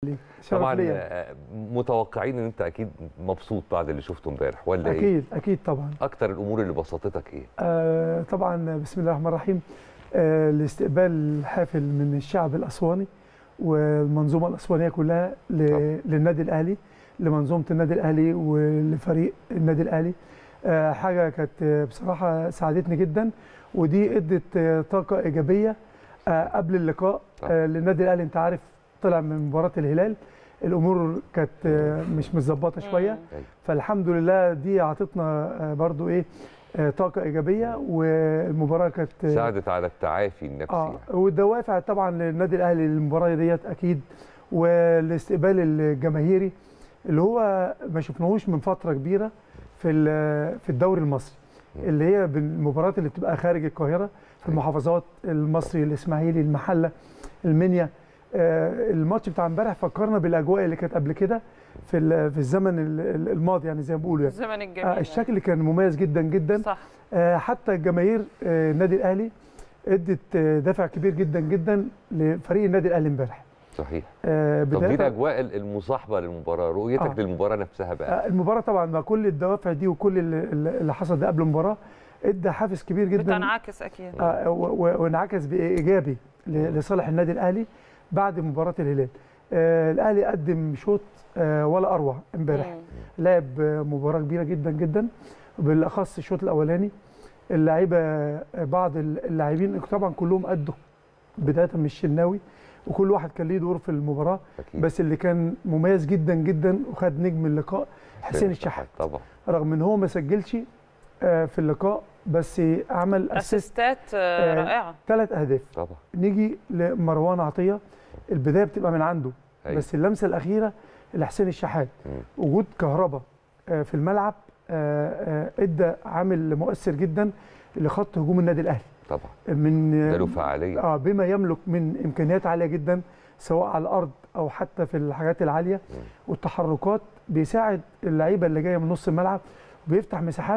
شرف طبعا ليا آه، متوقعين ان انت اكيد مبسوط بعد اللي شفته امبارح ولا ايه اكيد اكيد طبعا اكتر الامور اللي بسطتك ايه آه طبعا بسم الله الرحمن الرحيم آه الاستقبال حافل من الشعب الاسواني والمنظومه الاسوانيه كلها ل- طبعا. للنادي الاهلي لمنظومه النادي الاهلي ولفريق النادي الاهلي آه حاجه كانت آه، بصراحه ساعدتني جدا ودي ادت آه، طاقه ايجابيه آه قبل اللقاء طبعا. آه للنادي الاهلي انت عارف طلع من مباراه الهلال الامور كانت آه، مش متظبطه شويه أيوة. فالحمد لله دي عطتنا آه، برضو ايه آه، طاقه ايجابيه والمباراه كانت ساعدت على التعافي النفسي اه يعني. والدوافع طبعا للنادي الاهلي للمباراه ديت اكيد والاستقبال الجماهيري اللي هو ما شفناهوش من فتره كبيره في ال- في الدوري المصري اللي هي بالمباريات اللي بتبقى خارج القاهره في أيوة. المحافظات المصري الاسماعيلي المحله المنيا آه، الماتش بتاع امبارح فكرنا بالاجواء اللي كانت قبل كده في ال- في الزمن ال- ال- الماضي يعني زي ما بيقولوا يعني الزمن الجميل آه، الشكل كان مميز جدا جدا صح آه، حتى الجماهير آه، النادي الاهلي ادت آه، دافع كبير جدا جدا لفريق النادي الاهلي امبارح صحيح آه، طب دي بدافع الاجواء المصاحبه للمباراه رؤيتك آه. للمباراه نفسها بقى آه، المباراه طبعا مع كل الدوافع دي وكل اللي- اللي حصل ده قبل المباراه ادى حافز كبير جدا بتنعكس اكيد آه، و- و- وانعكس بايجابي ل- لصالح النادي الاهلي بعد مباراه الهلال آه، الاهلي قدم شوط آه، ولا اروع امبارح مم. لعب مباراه كبيره جدا جدا بالاخص الشوط الاولاني اللعيبه بعض اللاعبين طبعا كلهم ادوا بدايه من الشناوي وكل واحد كان ليه دور في المباراه اكيد بس اللي كان مميز جدا جدا وخد نجم اللقاء حسين الشحات طبعا رغم ان هو ما سجلش آه، في اللقاء بس عمل اسيست اسيستات آه، آه، رائعه ثلاث اهداف طبعا نيجي لمروان عطيه البدايه بتبقى من عنده أيوة. بس اللمسه الاخيره لحسين الشحات مم. وجود كهربا آه، في الملعب آه، آه، ادى عامل مؤثر جدا لخط هجوم النادي الاهلي طبعا من ده له فعاليه اه بما يملك من امكانيات عاليه جدا سواء على الارض او حتى في الحاجات العاليه مم. والتحركات بيساعد اللعيبه اللي جايه من نص الملعب وبيفتح مساحات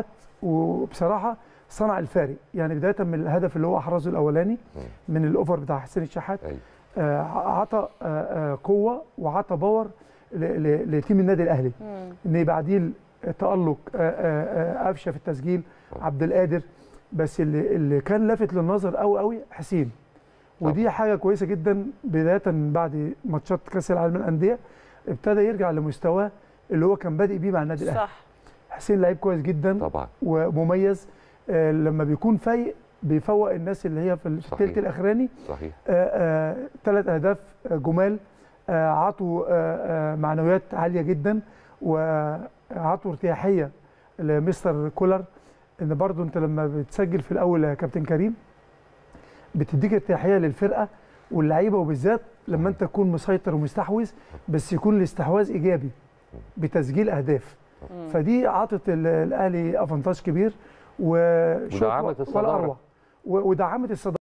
وبصراحه صنع الفارق يعني بدايه من الهدف اللي هو احرزه الاولاني مم. من الاوفر بتاع حسين الشحات أيوة. آه، عطى آه، آه، قوه وعطى باور ل- ل- لتيم النادي الاهلي مم. ان بعديه تالق آه، آه، آه، قفشه في التسجيل عبد القادر بس اللي اللي كان لافت للنظر قوي قوي حسين ودي حاجه كويسه جدا بدايه بعد ماتشات كاس العالم للانديه ابتدى يرجع لمستواه اللي هو كان بادئ بيه مع النادي الاهلي صح حسين لعيب كويس جدا طبعا ومميز آه، لما بيكون فايق بيفوق الناس اللي هي في الثلث صحيح. الاخراني صحيح ثلاث اهداف آه، جمال آه، عطوا آه، آه، معنويات عاليه جدا وعطوا ارتياحيه لمستر كولر ان برضو انت لما بتسجل في الاول يا كابتن كريم بتديك ارتياحيه للفرقه واللعيبه وبالذات لما انت تكون مسيطر ومستحوذ بس يكون الاستحواذ ايجابي بتسجيل اهداف مم. فدي عطت ال- الاهلي افانتاج كبير وشوط ودعمت ولا الصدارة. اروع و- ودعمت الصداره